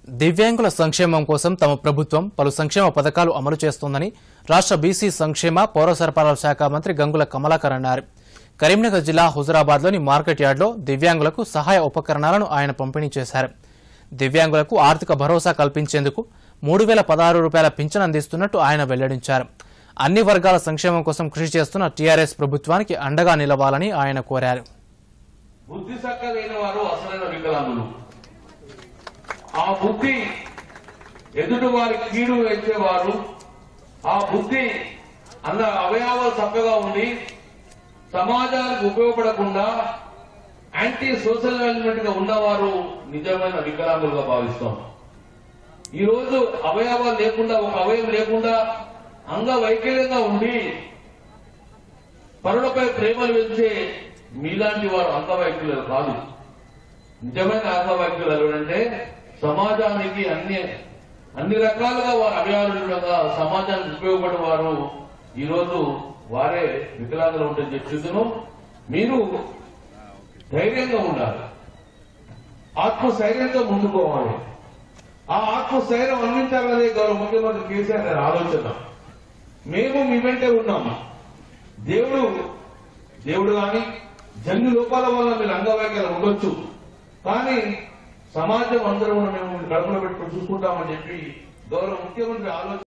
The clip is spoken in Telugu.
దివ్యాంగుల సంక్షేమం కోసం తమ ప్రభుత్వం పలు సంక్షేమ పథకాలు అమలు చేస్తోందని రాష్ట్ర బీసీ సంక్షేమ పౌర సరఫరాల శాఖ మంత్రి గంగుల కమలాకర్ అన్నారు కరీంనగర్ జిల్లా హుజరాబాద్లోని మార్కెట్ యార్డ్లో దివ్యాంగులకు సహాయ ఉపకరణాలను ఆయన పంపిణీ చేశారు దివ్యాంగులకు ఆర్థిక భరోసా కల్పించేందుకు మూడు వేల పదహారు రూపాయల పింఛన్ అందిస్తున్నట్టు ఆయన వెల్లడించారు అన్ని వర్గాల సంక్షేమం కోసం కృషి చేస్తున్న టీఆర్ఎస్ ప్రభుత్వానికి అండగా నిలవాలని ఆయన కోరారు బుద్ధి చక్కగైన వారు అసలైన వికలాంగులు ఆ బుద్ధి ఎదుటి వారి కీడు వేసేవారు ఆ బుద్ధి అన్న అవయవాలు చక్కగా ఉండి సమాజానికి ఉపయోగపడకుండా యాంటీ సోషల్ ఎలిమెంట్ గా ఉన్నవారు నిజమైన వికలాంగులుగా భావిస్తాం ఈ రోజు అవయవాలు లేకుండా ఒక అవయవం లేకుండా అంగవైకల్యంగా ఉండి పరులపై ప్రేమలు పెంచే మీలాంటి వారు అంగవైకల్యులు కాదు నిజమైన అంగవైకల్యులు ఎవరంటే సమాజానికి అన్ని అన్ని రకాలుగా వారు అభియానులుగా సమాజానికి ఉపయోగపడే వారు ఈ రోజు వారే వికలాంగులు ఉంటే చెప్తున్నాం మీరు ధైర్యంగా ఉండాలి ఆత్మస్థైర్యంతో ముందుకోవాలి ఆ ఆత్మస్థైర్యం అందించాలనే గౌరవ ముఖ్యమంత్రి కేసీఆర్ గారి ఆలోచన మేము మీ వెంటే ఉన్నాము దేవుడు దేవుడు కానీ జన్యు లోపాల వల్ల మీరు అంగవైకల్యం ఉండొచ్చు కానీ సమాజం అందరూ కూడా మేము కడుపులో పెట్టుకుని చూసుకుంటామని చెప్పి గౌరవ ముఖ్యమంత్రి ఆలోచన